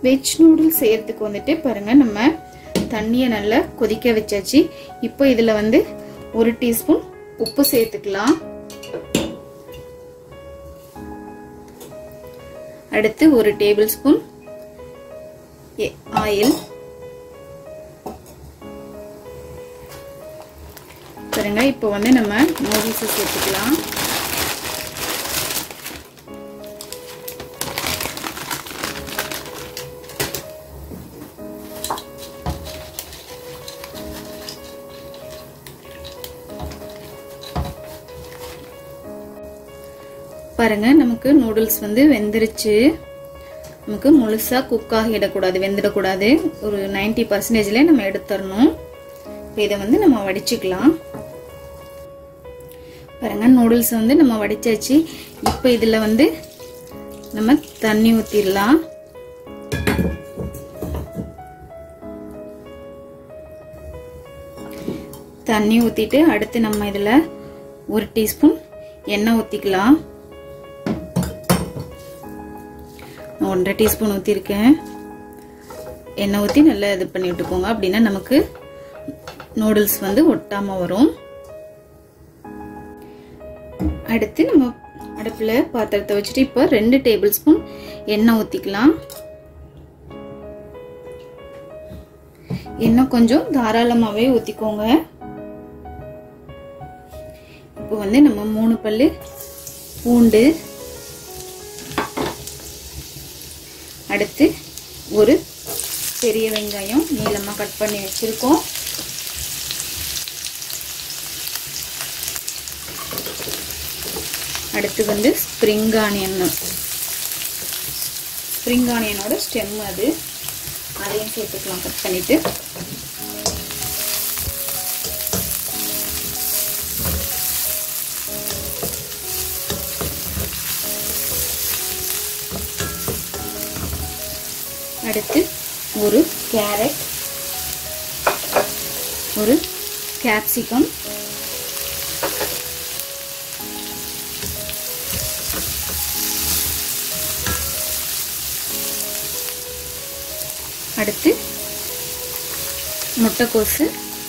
veg noodles செய்யறதுக்கு வந்துட்டு பாருங்க நம்ம தண்ணியை நல்லா கொதிக்க வச்சாச்சு இப்போ இதில் வந்து ஒரு டீஸ்பூன் உப்பு சேர்த்துக்கலாம் அடுத்து ஒரு டேபிள் ஸ்பூன் ஆயில் பாருங்க இப்போ வந்து நம்ம நூடுல்ஸ் சேர்த்துக்கலாம் பாருங்க நமக்கு நூடுல்ஸ் வந்து வெந்துருச்சு நமக்கு முழுசா குக் ஆகிடக்கூடாது வெந்துடக்கூடாது ஒரு நைன்டி பர்சன்டேஜ்ல நம்ம எடுத்துடணும் இதை வந்து நம்ம வடிச்சுக்கலாம் பாருங்க நூடுல்ஸ் வந்து நம்ம வடிச்சாச்சு இப்போ இதுல வந்து நம்ம தண்ணி ஊத்திடலாம் தண்ணி ஊத்திட்டு அடுத்து நம்ம இதுல ஒரு டீஸ்பூன் எண்ணெய் ஊத்திக்கலாம் ஒன்றரை டீஸ்பூன் ஊற்றிருக்கேன் எண்ணெய் ஊற்றி நல்லா இது பண்ணி விட்டுக்கோங்க அப்படின்னா நமக்கு நூடுல்ஸ் வந்து ஒட்டாமல் வரும் அடுத்து நம்ம அடுப்பில் பாத்திரத்தை வச்சுட்டு இப்போ ரெண்டு டேபிள் ஸ்பூன் எண்ணெய் ஊற்றிக்கலாம் எண்ணெய் கொஞ்சம் தாராளமாகவே ஊற்றிக்கோங்க இப்போ வந்து நம்ம மூணு பல்லு பூண்டு அடுத்து ஒரு பெரிய வெங்காயம் நீளமாக கட் பண்ணி வச்சுருக்கோம் அடுத்து வந்து ஸ்ப்ரிங் ஆனியன் ஸ்ப்ரிங் ஆனியனோட ஸ்டெம் அது அதையும் சேர்த்துக்கலாம் கட் பண்ணிட்டு அடுத்து ஒரு கேரட் ஒரு கேப்சிகம் அடுத்து முட்டைக்கோசு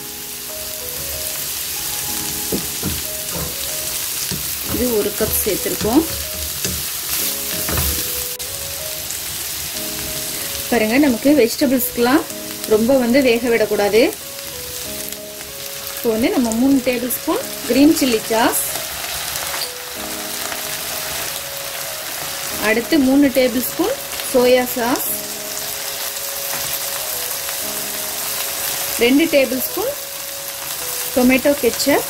இது ஒரு கப் சேர்த்துருக்கோம் பாருங்க நமக்கு வெஜிடபிள்ஸ்க்கெலாம் ரொம்ப வந்து வேக விடக்கூடாது இப்போ வந்து நம்ம மூணு tablespoon green chilli sauce அடுத்து மூணு டேபிள் ஸ்பூன் சோயா சாஸ் ரெண்டு டேபிள் ஸ்பூன் டொமேட்டோ கெச்சப்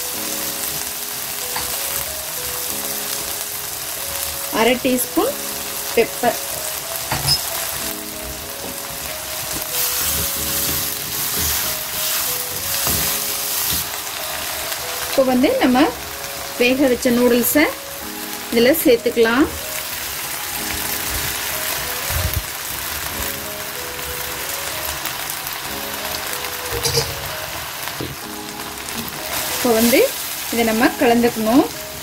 அரை டீஸ்பூன் பெப்பர் இப்போ வந்து நம்ம வேக வச்ச நூடுல்ஸை இதில் சேர்த்துக்கலாம் இப்போ வந்து இதை நம்ம கலந்துக்கணும்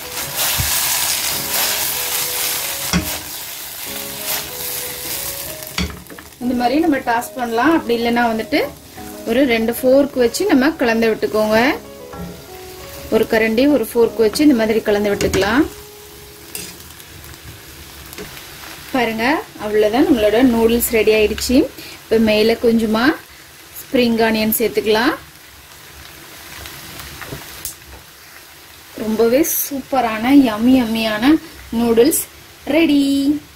இந்த மாதிரி நம்ம டாஸ் பண்ணலாம் அப்படி இல்லைன்னா வந்துட்டு ஒரு ரெண்டு ஃபோர்க் வச்சு நம்ம கலந்து விட்டுக்கோங்க ஒரு கரண்டி ஒரு ஃபோர்க் வச்சு இந்த மாதிரி கலந்து விட்டுக்கலாம் பாருங்க அவ்வளோதான் நம்மளோட நூடுல்ஸ் ரெடி ஆயிடுச்சு இப்போ மேலே கொஞ்சமாக ஸ்ப்ரிங் ஆனியன் சேர்த்துக்கலாம் ரொம்பவே சூப்பரான யம்மி யம்மியான நூடுல்ஸ் ரெடி